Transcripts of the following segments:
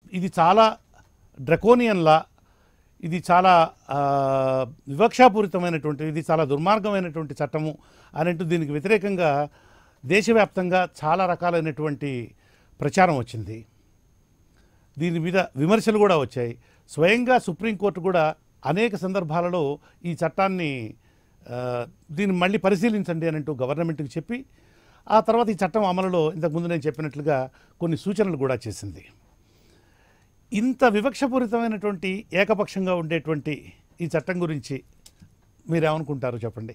ఇది చాలా డ్రకోనియన్లా ఇది చాలా ఆ, వివక్షాపూరితమైనటువంటి ఇది చాలా దుర్మార్గమైనటువంటి చట్టము అనేట్టు దీనికి వ్యతిరేకంగా దేశవ్యాప్తంగా చాలా రకాలైనటువంటి ప్రచారం వచ్చింది దీని మీద విమర్శలు కూడా వచ్చాయి స్వయంగా సుప్రీంకోర్టు కూడా అనేక సందర్భాలలో ఈ చట్టాన్ని ఆ, దీన్ని మళ్ళీ పరిశీలించండి అని అంటూ గవర్నమెంట్కి చెప్పి ఆ తర్వాత ఈ చట్టం అమలులో ఇంతకుముందు నేను చెప్పినట్లుగా కొన్ని సూచనలు కూడా చేసింది ఇంత వివక్షపూరితమైనటువంటి ఏకపక్షంగా ఉండేటువంటి ఈ చట్టం గురించి మీరేమనుకుంటారు చెప్పండి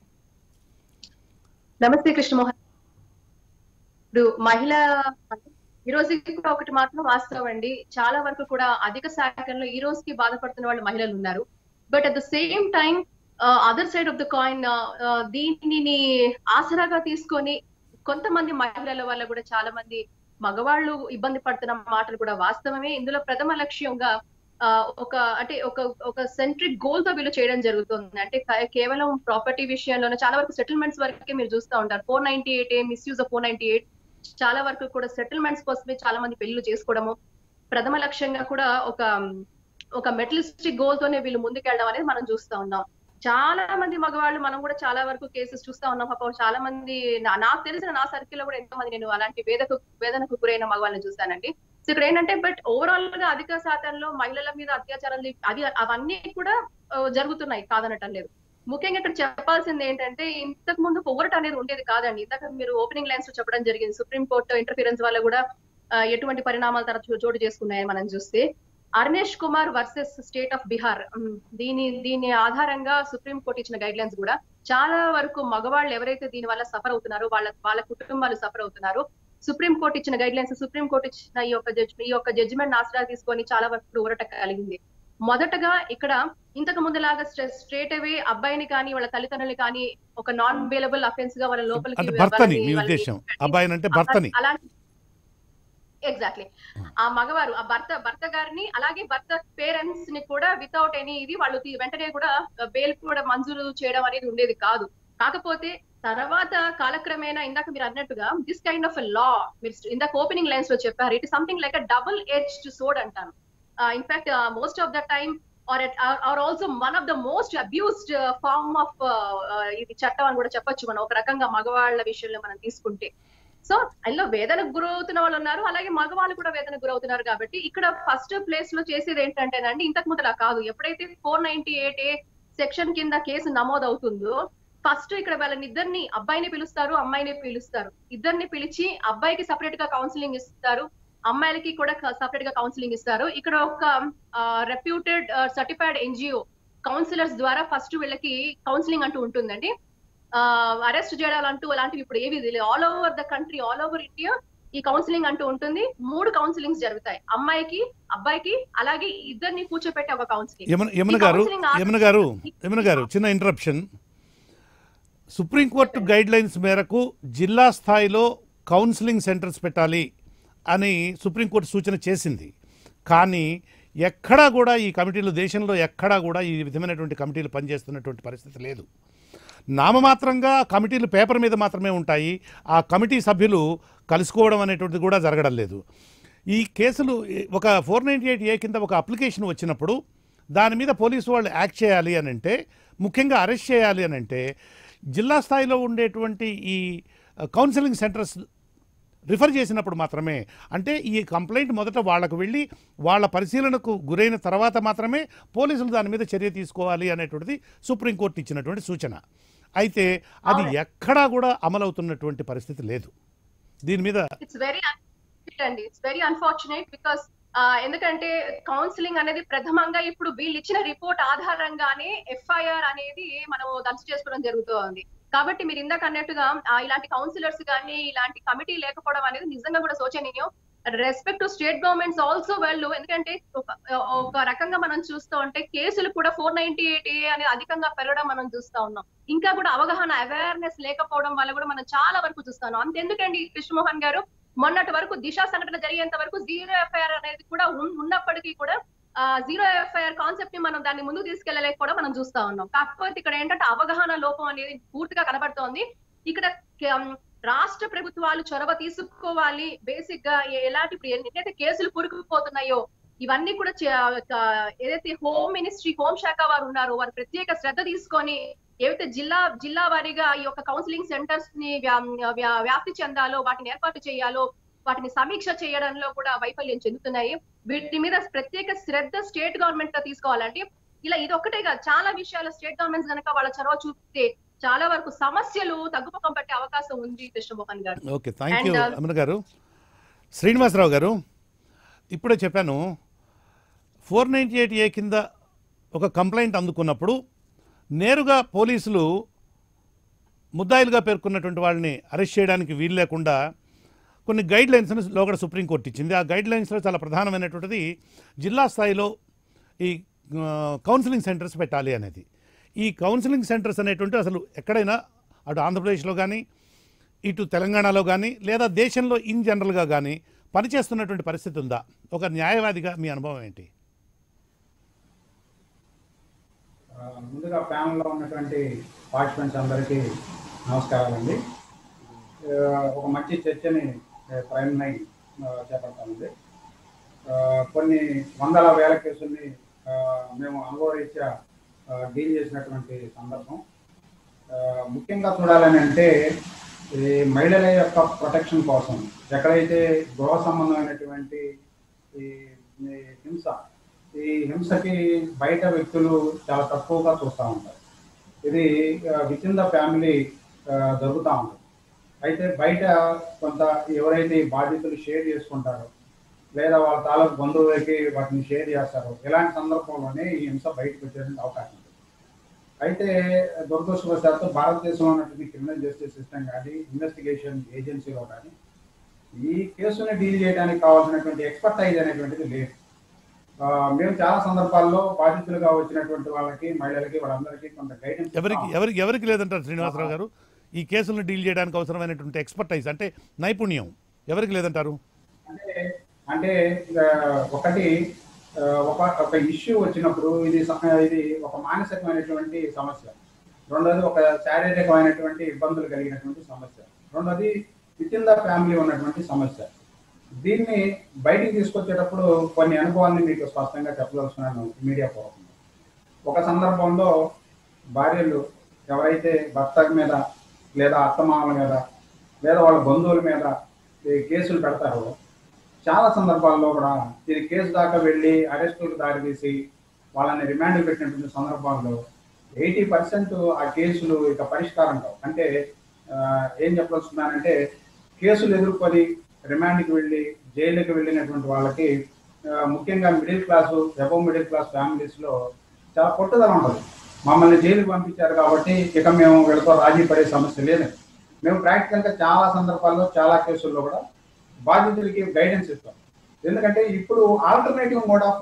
నమస్తే కృష్ణమోహన్ ఇప్పుడు మహిళ ఈ రోజుకి కూడా ఒకటి మాత్రం వాస్తవం అండి చాలా వరకు కూడా అధిక శాఖల్లో ఈ రోజుకి బాధపడుతున్న వాళ్ళు మహిళలు ఉన్నారు but at the same time other side of the coin దీనిని ఆసరాగా తీసుకొని కొంతమంది మహిళల వల్ల కూడా చాలా మంది మగవాళ్ళు ఇబ్బంది పడుతున్న మాటలు కూడా వాస్తవమే ఇందులో ప్రథమ లక్ష్యంగా ఆ, ఒక అంటే ఒక ఒక సెంట్రిక్ గోల్ తో వీళ్ళు చేయడం జరుగుతుంది అంటే క- కేవలం ప్రాపర్టీ విషయంలోనే చాలా వరకు సెటిల్మెంట్స్ వరకే మీరు చూస్తూ ఉంటారు four ninety eight misuse of four ninety eight చాలా వరకు కూడా సెటిల్మెంట్స్ కోసమే చాలా మంది పెళ్లిళ్ళు చేసుకోవడము ప్రథమ లక్ష్యంగా కూడా ఒక ఒక మెటలిస్టిక్ గోల్ తోనే వీళ్ళు ముందుకెళ్ళడం అనేది మనం చూస్తా ఉన్నాం చాలా మంది మగవాళ్ళు మనం కూడా చాలా వరకు కేసెస్ చూస్తా ఉన్నాం పాపం చాలా మంది నా- నాకు తెలిసిన నా సర్కిల్ లో కూడా ఎంతో మంది నేను అలాంటి వేదకు వేదనకు గురైన మగవాళ్ళని చూస్తానండి సో ఇక్కడ ఏంటంటే బట్ ఓవరాల్ గా అధిక శాతంలో మహిళల మీద అత్యాచారాలు అది అవన్నీ కూడా ఆ, జరుగుతున్నాయి కాదనటం లేదు ముఖ్యంగా ఇక్కడ చెప్పాల్సింది ఏంటంటే ఇంతకు ముందు పొగరట అనేది ఉండేది కాదండి ఇంతక మీరు ఓపెనింగ్ లైన్స్ లో చెప్పడం జరిగింది సుప్రీం కోర్టు ఇంటర్ఫిరెన్స్ వల్ల కూడా ఆ, ఎటువంటి పరిణామాలు తర్వాత చో- చోటు చేసుకున్నాయని మనం చూస్తే Arnesh Kumar versus state of Bihar um, దీని దీని ఆధారంగా సుప్రీం కోర్టు ఇచ్చిన గైడ్ లైన్స్ కూడా చాలా వరకు మగవాళ్ళు ఎవరైతే దీని వల్ల సఫర్ అవుతున్నారో వాళ్ళ వాళ్ళ కుటుంబాలు సఫర్ అవుతున్నారు సుప్రీం కోర్టు ఇచ్చిన గైడ్ లైన్స్ సుప్రీం కోర్టు ఇచ్చిన ఈ యొక్క జడ్జ్ ఈ యొక్క జడ్జిమెంట్ ఆసరా తీసుకొని చాలా వరకు ఊరట కలిగింది మొదటగా ఇక్కడ ఇంతకు ముందులాగా స్ట్రేట్ అవే అబ్బాయిని కానీ వాళ్ళ తల్లిదండ్రులు కానీ ఒక నాన్ అవైలబుల్ అఫెన్స్ గా వాళ్ళ లోపలికి అంటే భర్తని వాళ్ళని- మీ వాళ్ళని ఉద్దేశం అబ్బాయిని అంటే భర్తని అలాంటి ఎగ్జాక్ట్లీ ఆ మగవారు ఆ భర్త భర్త గారిని అలాగే భర్త పేరెంట్స్ ని కూడా వితౌట్ ఎనీ ఇది వాళ్ళు తీ- వెంటనే కూడా బెయిల్ కూడా మంజూరు చేయడం అనేది ఉండేది కాదు కాకపోతే తర్వాత కాలక్రమేణా ఇందాక మీరు అన్నట్టుగా దిస్ కైండ్ ఆఫ్ లా మీరు ఇందాక ఓపెనింగ్ లైన్స్ లో చెప్పారు it something like a double edged sword అంటాను in fact most of the time are are also one of the most abused form of ఇది చట్టం అని కూడా చెప్పొచ్చు మనం ఒక రకంగా మగవాళ్ళ విషయంలో మనం తీసుకుంటే సో అందులో వేదనకు గురవుతున్న వాళ్ళు ఉన్నారు అలాగే మగవాళ్ళు కూడా వేదనకు గురవుతున్నారు కాబట్టి ఇక్కడ ఫస్ట్ ప్లేస్ లో చేసేది ఏంటంటేనండి ఇంతకు ముందు అలా కాదు ఎప్పుడైతే four ninety eight A section కింద కేసు నమోదు అవుతుందో ఫస్ట్ ఇక్కడ వాళ్ళని ఇద్దరిని అబ్బాయిని పిలుస్తారు అమ్మాయిని పిలుస్తారు ఇద్దరిని పిలిచి అబ్బాయికి సపరేట్ గా కౌన్సిలింగ్ ఇస్తారు అమ్మాయిలకి కూడా సపరేట్ గా కౌన్సిలింగ్ ఇస్తారు ఇక్కడ ఒక రెప్యూటెడ్ సర్టిఫైడ్ ఎన్జిఓ కౌన్సిలర్స్ ద్వారా ఫస్ట్ వీళ్ళకి కౌన్సిలింగ్ అంటూ ఉంటుందండి అరెస్ట్ చేయడాలంటూ అలాంటివి ఇప్పుడు ఏవి all over the country all over India ఈ కౌన్సిలింగ్ అంటూ ఉంటుంది మూడు కౌన్సిలింగ్స్ జరుగుతాయి అమ్మాయికి అబ్బాయికి అలాగే ఇద్దరిని కూర్చోపెట్టే ఒక కౌన్సిలింగ్ యమున యమున ఈ గారు counseling ఆ- యమున గారు యమున గారు చిన్న ఇంటరప్షన్ సుప్రీంకోర్టు గైడ్ లైన్స్ మేరకు జిల్లా స్థాయిలో కౌన్సిలింగ్ సెంటర్స్ పెట్టాలి అని సుప్రీంకోర్టు సూచన చేసింది కానీ ఎక్కడా కూడా ఈ కమిటీలు దేశంలో ఎక్కడా కూడా ఈ విధమైనటువంటి కమిటీలు పనిచేస్తున్నటువంటి పరిస్థితి లేదు నామమాత్రంగా కమిటీలు పేపర్ మీద మాత్రమే ఉంటాయి ఆ కమిటీ సభ్యులు కలుసుకోవడం అనేటువంటిది కూడా జరగడం లేదు ఈ కేసులు ఒక ఫోర్ నైంటీ ఎయిట్ ఏ కింద ఒక అప్లికేషన్ వచ్చినప్పుడు దాని మీద పోలీసు వాళ్ళు యాక్ట్ చేయాలి అని అంటే ముఖ్యంగా అరెస్ట్ చేయాలి అని అంటే జిల్లా స్థాయిలో ఉండేటువంటి ఈ కౌన్సిలింగ్ సెంటర్స్ రిఫర్ చేసినప్పుడు మాత్రమే అంటే ఈ కంప్లైంట్ మొదట వాళ్ళకు వెళ్ళి వాళ్ళ పరిశీలనకు గురైన తర్వాత మాత్రమే పోలీసులు దాని మీద చర్య తీసుకోవాలి అనేటువంటిది సుప్రీంకోర్టు ఇచ్చినటువంటి సూచన అయితే అది అవును. ఎక్కడా కూడా అమలవుతున్నటువంటి పరిస్థితి లేదు దీని మీద ఇట్స్ వెరీ అండి ఇట్స్ వెరీ అన్ఫార్చునేట్ బికాస్ ఎందుకంటే కౌన్సిలింగ్ అనేది ప్రథమంగా ఇప్పుడు వీళ్ళు ఇచ్చిన రిపోర్ట్ ఆధారంగానే ఎఫ్ఐఆర్ అనేది మనం దర్శ చేసుకోవడం జరుగుతోంది కాబట్టి మీరు ఇందాక అన్నట్టుగా ఆ, ఇలాంటి కౌన్సిలర్స్ కానీ ఇలాంటి కమిటీ లేకపోవడం అనేది నిజంగా కూడా శోచనీయం respect to state governments also వాళ్ళు ఎందుకంటే ఒక ఒక రకంగా మనం చూస్తూ ఉంటే కేసులు కూడా ఫోర్ నైన్టీ ఎయిట్ ఏ అనేది అధికంగా పెరగడం మనం చూస్తా ఉన్నాం ఇంకా కూడా అవగాహన అవేర్నెస్ లేకపోవడం వల్ల కూడా మనం చాలా వరకు చూస్తాను అంతెందుకండి కృష్ణమోహన్ గారు మొన్నటి వరకు దిశ సంఘటన జరిగేంత వరకు జీరో ఎఫ్ఐఆర్ అనేది కూడా ఉన్- ఉన్నప్పటికీ కూడా జీరో ఎఫ్ఐఆర్ కాన్సెప్ట్ ని మనం దాన్ని ముందుకు తీసుకెళ్లలేకపోవడం మనం చూస్తా ఉన్నాం కాకపోతే ఇక్కడ ఏంటంటే అవగాహన లోపం అనేది పూర్తిగా కనబడుతోంది ఇక్కడ కే- రాష్ట్ర ప్రభుత్వాలు చొరవ తీసుకోవాలి బేసిక్ గా ఎ- ఎలాంటి ఇప్పుడు ఎన్నైతే కేసులు పురుకుపోతున్నాయో ఇవన్నీ కూడా చే- క- ఏదైతే హోమ్ మినిస్ట్రీ హోం శాఖ వారు ఉన్నారో వారు ప్రత్యేక శ్రద్ధ తీసుకొని ఏవైతే జిల్లా జిల్లా వారీగా ఈ యొక్క కౌన్సిలింగ్ సెంటర్స్ ని వ్యా- వ్యా- వ్యాప్తి చెందాలో వాటిని ఏర్పాటు చేయాలో వాటిని సమీక్ష చేయడంలో కూడా వైఫల్యం చెందుతున్నాయి వీటి మీద ప్రత్యేక శ్రద్ధ స్టేట్ గవర్నమెంట్ తో తీసుకోవాలంటే ఇలా ఇది ఒక్కటే కాదు చాలా విషయాలు స్టేట్ గవర్నమెంట్స్ కనుక వాళ్ళ చొరవ చూపితే చాలా వరకు సమస్యలు తగ్గుముఖం పట్టే అవకాశం ఉంది Krishnamohan garu okay thank you And, uh, Aman garu Srinivasarao గారు ఇప్పుడే చెప్పాను ఫోర్ నైంటీ ఎయిట్ ఏ కింద ఒక కంప్లైంట్ అందుకున్నప్పుడు నేరుగా పోలీసులు ముద్దాయిలుగా పేర్కొన్నటువంటి వాళ్ళని అరెస్ట్ చేయడానికి వీలు లేకుండా కొన్ని గైడ్ లైన్స్ని లోగడ సుప్రీంకోర్టు ఇచ్చింది ఆ గైడ్ లైన్స్లో చాలా ప్రధానమైనటువంటిది జిల్లా స్థాయిలో ఈ ఆ, కౌన్సిలింగ్ సెంటర్స్ పెట్టాలి అనేది ఈ కౌన్సిలింగ్ సెంటర్స్ అనేటువంటి అసలు ఎక్కడైనా అటు ఆంధ్రప్రదేశ్లో కానీ ఇటు తెలంగాణలో కానీ లేదా దేశంలో ఇన్ జనరల్గా కానీ పనిచేస్తున్నటువంటి పరిస్థితి ఉందా ఒక న్యాయవాదిగా మీ అనుభవం ఏంటి ఆ, ముందుగా ప్యానల్లో ఉన్నటువంటి పార్టిసిపెంట్స్ అందరికీ నమస్కారాలండి ఆ, ఒక మంచి చర్చని ఆ, ప్రైమ్ నైన్ ఆ, చేపడతామండి ఆ, కొన్ని వందల వేల కేసుల్ని ఆ, మేము అనుభవరీత్యా ఆ, డీల్ చేసినటువంటి సందర్భం ఆ, ముఖ్యంగా చూడాలని అంటే ఈ మహిళల యొక్క ప్రొటెక్షన్ కోసం ఎక్కడైతే గృహ సంబంధమైనటువంటి ఈ ఈ హింస ఈ హింసకి బయట వ్యక్తులు చాలా తక్కువగా చూస్తూ ఉంటారు ఇది విత్ ఇన్ ద ఫ్యామిలీ జరుగుతూ ఉంటుంది అయితే బయట కొంత ఎవరైతే ఈ బాధ్యతలు షేర్ చేసుకుంటారో లేదా వాళ్ళ తాలూకు బంధువులకి వాటిని షేర్ చేస్తారో ఇలాంటి సందర్భంలోనే ఈ హింస బయటకు వచ్చేటువంటి అవకాశం ఉంది అయితే దురదృష్టవశాత్తు భారతదేశంలో ఉన్నటువంటి క్రిమినల్ జస్టిస్ సిస్టమ్ కానీ ఇన్వెస్టిగేషన్ ఏజెన్సీలో కానీ ఈ కేసుని డీల్ చేయడానికి కావాల్సినటువంటి ఎక్స్పర్టైజ్ అనేటువంటిది లేదు ఆ, మేము చాలా సందర్భాల్లో బాధితులుగా వచ్చినటువంటి వాళ్ళకి మహిళలకి వాళ్ళందరికీ కొంత గైడెన్స్ ఎవరికి ఎవరికి ఎవరికి లేదంటారు శ్రీనివాసరావు గారు ఈ కేసులను డీల్ చేయడానికి అవసరమైనటువంటి ఎక్స్పర్టైజ్ అంటే నైపుణ్యం ఎవరికి లేదంటారు అంటే అంటే ఆ, ఒకటి ఆ, ఒక ఒక ఇష్యూ వచ్చినప్పుడు ఇది స- ఇది ఒక మానసికమైనటువంటి సమస్య రెండోది ఒక శారీరకమైనటువంటి ఇబ్బందులు కలిగినటువంటి సమస్య రెండోది విత్ ఇన్ ద ఫ్యామిలీ ఉన్నటువంటి సమస్య దీన్ని బయటికి తీసుకొచ్చేటప్పుడు కొన్ని అనుభవాన్ని మీకు స్పష్టంగా చెప్పదలుచుకున్నాను మీడియా పూర్వకంగా ఒక సందర్భంలో భార్యలు ఎవరైతే భర్త మీద లేదా అత్తమామల మీద లేదా వాళ్ళ బంధువుల మీద ఈ కేసులు పెడతారో చాలా సందర్భాల్లో కూడా ఇది కేసు దాకా వెళ్ళి అరెస్టులకు దారితీసి వాళ్ళని రిమాండ్ పెట్టినటువంటి సందర్భాల్లో ఎయిటీ పర్సెంట్ ఆ కేసులు ఇక పరిష్కారం కావు అంటే ఆ, ఏం చెప్పదలుచుకున్నానంటే కేసులు ఎదుర్కొని రిమాండ్కి వెళ్ళి జైలుకి వెళ్ళినటువంటి వాళ్ళకి ఆ, ముఖ్యంగా middle class above middle class ఫ్యామిలీస్లో చాలా పట్టుదల ఉంటుంది మమ్మల్ని జైలుకి పంపించారు కాబట్టి ఇక మేము వీళ్ళతో రాజీ పడే సమస్య లేదు మేము ప్రాక్టికల్గా చాలా సందర్భాల్లో చాలా కేసుల్లో కూడా బాధితులకి గైడెన్స్ ఇస్తాం ఎందుకంటే ఇప్పుడు ఆల్టర్నేటివ్ మోడ్ ఆఫ్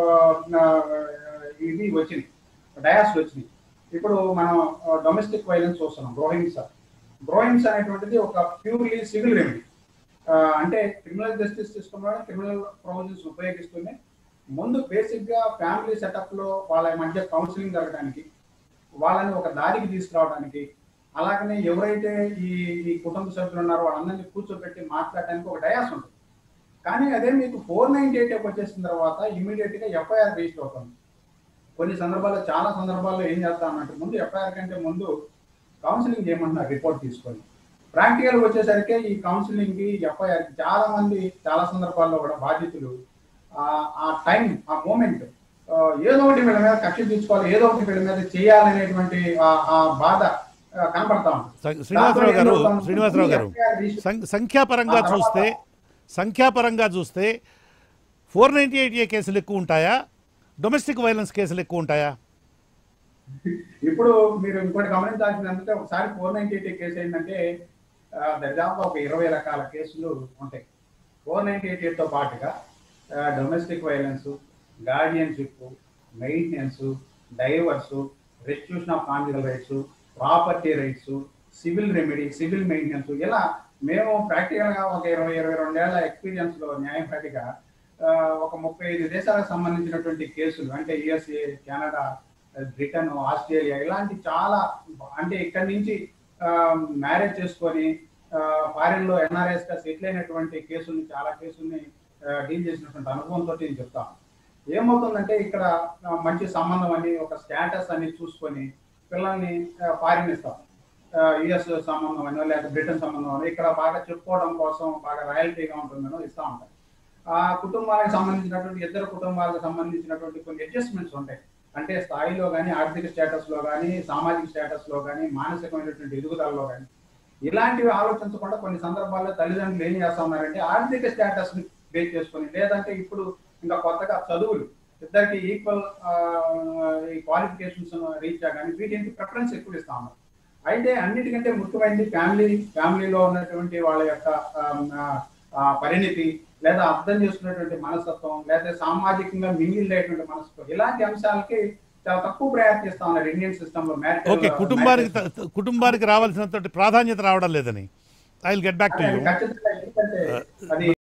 ఇది వచ్చింది డయాస్ వచ్చింది ఇప్పుడు మనం డొమెస్టిక్ వైలెన్స్ చూస్తున్నాం గృహహింస గృహహింస అనేటువంటిది ఒక ప్యూర్లీ సివిల్ రెమెడీ అంటే క్రిమినల్ జస్టిస్ సిస్టంలోనే క్రిమినల్ ప్రొవిజన్స్ ఉపయోగిస్తూనే ముందు బేసిక్గా ఫ్యామిలీ సెటప్లో వాళ్ళ మధ్య కౌన్సిలింగ్ జరగడానికి వాళ్ళని ఒక దారికి తీసుకురావడానికి అలాగనే ఎవరైతే ఈ ఈ కుటుంబ సభ్యులు ఉన్నారో వాళ్ళందరినీ కూర్చోబెట్టి మాట్లాడడానికి ఒక డయాస్ ఉంటుంది కానీ అదే మీకు ఫోర్ నైన్టీ ఎయిట్ వచ్చేసిన తర్వాత ఇమీడియట్ గా ఎఫ్ఐఆర్ రిజిస్టర్ అవుతుంది కొన్ని సందర్భాల్లో చాలా సందర్భాల్లో ఏం చేస్తామంటే ముందు ఎఫ్ఐఆర్ కంటే ముందు కౌన్సిలింగ్ చేయమంటున్నారు రిపోర్ట్ తీసుకొని ప్రాక్టికల్ వచ్చేసరికి ఈ కౌన్సిలింగ్ కి ఎఫ్ఐఆర్ చాలా మంది చాలా సందర్భాల్లో కూడా బాధితులు ఆ- ఆ టైం ఆ మూమెంట్ ఏదో ఒకటి వీళ్ళ మీద కక్ష తీర్చుకోవాలి ఏదో ఒకటి వీళ్ళ మీద చేయాలనేటువంటి ఆ- ఆ బాధ ఆ, కనపడతా ఉంది శ్రీ- శ్రీనివాసరావు గారు దాంతో ఏం జరుగుతుంది? శ్రీనివాసరావు గారు FIR రిజిస్టర్ సం- సంఖ్యాపరంగా ఆ తర్వాత- చూస్తే సంఖ్యాపరంగా చూస్తే ఫోర్ నైంటీ ఎయిట్ ఏ కేసులు ఎక్కువ ఉంటాయా డొమెస్టిక్ వైలెన్స్ కేసులు ఎక్కువ ఉంటాయా ఇప్పుడు మీరు ఇంకోటి గమనించాల్సిందంటే ఒకసారి ఫోర్ నైన్టీ ఎయిట్ కేసు ఏంటంటే ఆ, దరిదాపు ఒక ఇరవై రకాల కేసులు ఉంటాయి ఫోర్ నైన్టీ ఎయిట్ తో పాటుగా domestic violence guardianship maintenance divorce restitution of conjugal rights property rights civil remedy civil maintenance ఇలా మేము ప్రాక్టికల్ గా ఒక ఇరవై ఇరవై రెండేళ్ల ఎక్స్పీరియన్స్ లో న్యాయవాదిగా ఆ, ఒక ముప్పై ఐదు దేశాలకు సంబంధించినటువంటి కేసులు అంటే యుఎస్ఏ కెనడా బ్రిటన్ ఆస్ట్రేలియా ఇలాంటి చాలా అంటే ఇక్కడి నుంచి మ్యారేజ్ చేసుకొని ఫారిన్ లో ఎన్ఆర్ఎస్ గా సెటిల్ అయినటువంటి కేసుల్ని చాలా కేసుల్ని డీల్ చేసినటువంటి అనుభవంతో నేను చెప్తాను ఏమవుతుందంటే ఇక్కడ ఆ, మంచి సంబంధం అని ఒక స్టేటస్ అని చూసుకొని పిల్లల్ని ఫారిన్ ఇస్తాం యుఎస్ సంబంధం అనో లేక బ్రిటన్ సంబంధం అనో ఇక్కడ బాగా చెప్పుకోవడం కోసం బాగా రాయల్టీగా ఉంటుందనో ఇస్తా ఉంటాం ఆ కుటుంబానికి సంబంధించినటువంటి ఇద్దరు కుటుంబాలకు సంబంధించినటువంటి కొన్ని అడ్జస్ట్మెంట్స్ ఉంటాయి అంటే స్థాయిలో కానీ ఆర్థిక స్టేటస్ లో కానీ సామాజిక స్టేటస్ లో కానీ మానసికమైనటువంటి ఎదుగుదలలో కానీ ఇలాంటివి ఆలోచించకుండా కొన్ని సందర్భాల్లో తల్లిదండ్రులు ఏం చేస్తా ఉన్నారంటే ఆర్థిక స్టేటస్ ని బేస్ చేసుకొని లేదంటే ఇప్పుడు ఇంకా కొత్తగా చదువులు ఇద్దరికి ఈక్వల్ ఈ క్వాలిఫికేషన్స్ రీచ్ కానీ వీటికి ప్రిఫరెన్స్ ఎక్కువ ఇస్తా ఉన్నారు అయితే అన్నిటికంటే ముఖ్యమైనది ఫ్యామిలీ ఫ్యామిలీలో ఉన్నటువంటి వాళ్ళ యొక్క ఆమ్, ఆ, ఆ, పరిణితి లేదా అర్థం చేసుకున్నటువంటి మనస్తత్వం లేదా సామాజికంగా మింగిల్ అయ్యేటువంటి మనస్తత్వం ఇలాంటి అంశాలకి చాలా తక్కువ ప్రయారిటీ ఇస్తా ఉన్నారు ఇండియన్ సిస్టమ్ లో marital- ఓకే కుటుంబానికి marital- త- కుటుంబానికి రావాల్సినంత ప్రాధాన్యత రావడం లేదని I will get back to you ఖచ్చితంగా ఎందుకంటే అది